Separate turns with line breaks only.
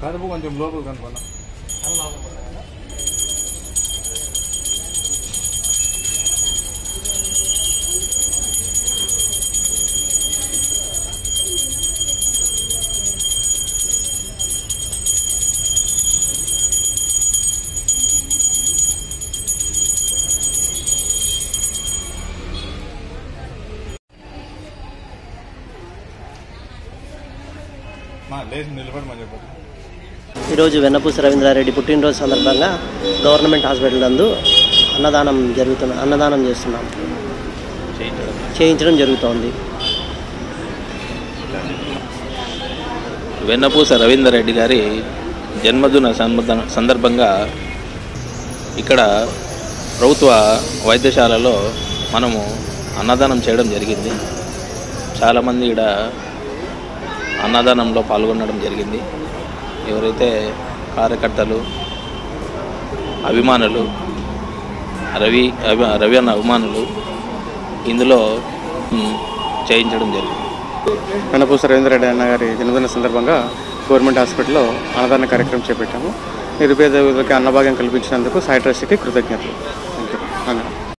కడుపు కొంచెం లోపల కనుకున్నా మా లేచి నిలబడమని చెప్పండి
ఈరోజు వెన్నపూస రవీంద్రారెడ్డి పుట్టినరోజు సందర్భంగా గవర్నమెంట్ హాస్పిటల్ నందు అన్నదానం జరుగుతున్న అన్నదానం చేస్తున్నాం చేయించడం జరుగుతోంది
వెన్నపూస రవీందర్ రెడ్డి గారి జన్మదిన సంబ- సందర్భంగా ఇక్కడ ప్రభుత్వ వైద్యశాలలో మనము అన్నదానం చేయడం జరిగింది చాలామంది ఇక్కడ అన్నదానంలో పాల్గొనడం జరిగింది ఎవరైతే కార్యకర్తలు అభిమానులు రవి అభి రవి అన్న అభిమానులు ఇందులో మ్, చేయించడం జరిగింది
వెన్నపూస రవీంద్రరెడ్డి అన్న గారి జన్మదిన సందర్భంగా గవర్నమెంట్ హాస్పిటల్లో అన్నదాన కార్యక్రమం చేపట్టాము నిరుపేద యువతకి అన్నభాగ్యం కల్పించినందుకు సాయి ట్రస్ట్కి కృతజ్ఞతలు థ్యాంక్ యూ